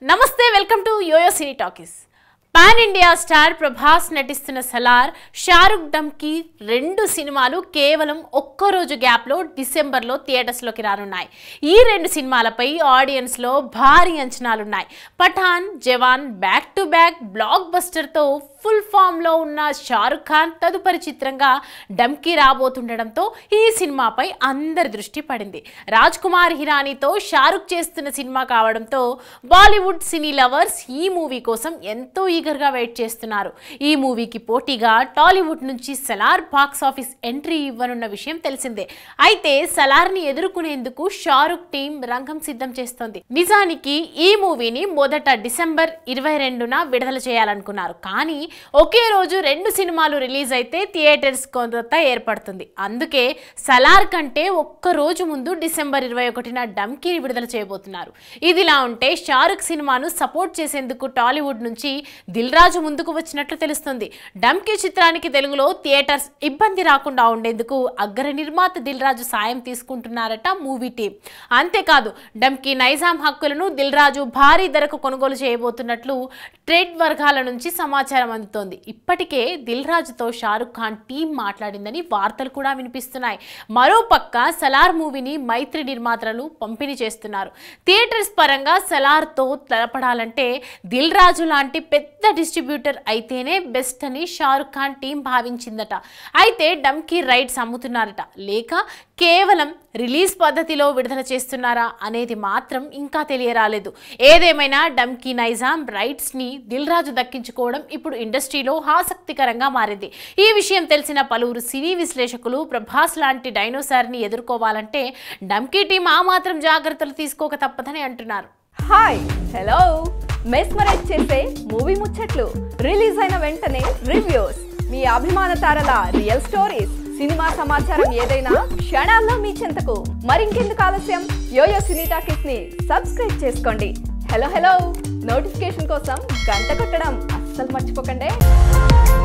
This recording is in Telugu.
నమస్తే welcome to Yoyo Cine Talkies pan India star Prabhas నటిస్తున్న సలార్ షారుఖ్ డమ్కి రెండు సినిమాలు కేవలం ఒక్కరోజు గ్యాప్లో డిసెంబర్లో థియేటర్స్లోకి రానున్నాయి ఈ రెండు సినిమాలపై ఆడియన్స్లో భారీ అంచనాలున్నాయి Pathaan Jawan back to back బ్లాక్ బస్టర్తో ఫుల్ ఫామ్లో ఉన్న షారుఖ్ ఖాన్ తదుపరి చిత్రంగా డమ్కి రాబోతుండడంతో ఈ సినిమాపై అందరి దృష్టి పడింది రాజ్ కుమార్ హిరానీతో షారుఖ్ చేస్తున్న సినిమా కావడంతో బాలీవుడ్ సినీ లవర్స్ ఈ మూవీ కోసం ఎంతో ఈగర్గా వెయిట్ చేస్తున్నారు ఈ మూవీకి పోటీగా టాలీవుడ్ నుంచి సలార్ బాక్స్ ఆఫీస్ ఎంట్రీ ఇవ్వనున్న విషయం తెలిసిందే అయితే సలార్ని ఎదుర్కొనేందుకు షారుఖ్ టీం రంగం సిద్ధం చేస్తోంది నిజానికి ఈ మూవీని మొదట డిసెంబర్ ఇరవై రెండున విడుదల చేయాలనుకున్నారు కానీ ఒకే రోజు రెండు సినిమాలు రిలీజ్ అయితే థియేటర్స్ కొరత ఏర్పడుతుంది అందుకే సలార్ కంటే ఒక్క రోజు ముందు డిసెంబర్ ఇరవై ఒకటిన డమ్కీని విడుదల చేయబోతున్నారు ఇదిలా ఉంటే షారుఖ్ సినిమాను సపోర్ట్ చేసేందుకు టాలీవుడ్ నుంచి దిల్ రాజు ముందుకు వచ్చినట్లు తెలుస్తుంది డమ్కీ చిత్రానికి తెలుగులో థియేటర్స్ ఇబ్బంది రాకుండా ఉండేందుకు అగ్ర నిర్మాత దిల్ రాజు సాయం తీసుకుంటున్నారట మూవీ టీం అంతేకాదు డమ్కీ నైజాం హక్కులను దిల్ రాజు భారీ ధరకు కొనుగోలు చేయబోతున్నట్లు ట్రేడ్ వర్గాల నుంచి సమాచారం అందుతోంది ఇప్పటికే దిల్ రాజుతో షారుఖ్ ఖాన్ టీం మాట్లాడిందని వార్తలు కూడా వినిపిస్తున్నాయి మరోపక్క సలార్ మూవీని మైత్రి నిర్మాతలు పంపిణీ చేస్తున్నారు థియేటర్స్ పరంగా సలార్తో తలపడాలంటే దిల్ రాజు లాంటి పెద్ద డిస్ట్రిబ్యూటర్ అయితేనే బెస్ట్ అని షారుఖ్ ఖాన్ టీం భావించిందట అయితే డమ్కీ రైట్స్ అమ్ముతున్నారట లేక కేవలం రిలీజ్ పద్ధతిలో విడుదల చేస్తున్నారా అనేది మాత్రం ఇంకా తెలియరాలేదు ఏదేమైనా డమ్కీ నైజాం రైట్స్ని దిల్ రాజు దక్కించుకోవడం ఇప్పుడు ఇండస్ట్రీలో ఆసక్తికరంగా మారింది ఈ విషయం తెలిసిన పలువురు సినీ విశ్లేషకులు ప్రభాస్ లాంటి డైనోసార్ని ఎదుర్కోవాలంటే డమ్కీ టీం ఆ మాత్రం జాగ్రత్తలు తీసుకోక తప్పదని అంటున్నారు హాయ్ హలో మెస్మరైజ్ చేసే మూవీ ముచ్చట్లు రిలీజ్ అయిన వెంటనే రివ్యూస్ మీ అభిమాన తారల రియల్ స్టోరీస్ సినిమా సమాచారం ఏదైనా క్షణాల్లో మీ చెంతకు మరింకెందుకు ఆలస్యం యోయో సినీ టాకీస్ ని సబ్స్క్రైబ్ చేసుకోండి హలో హలో నోటిఫికేషన్ కోసం గంట కొట్టడం అస్సలు మర్చిపోకండి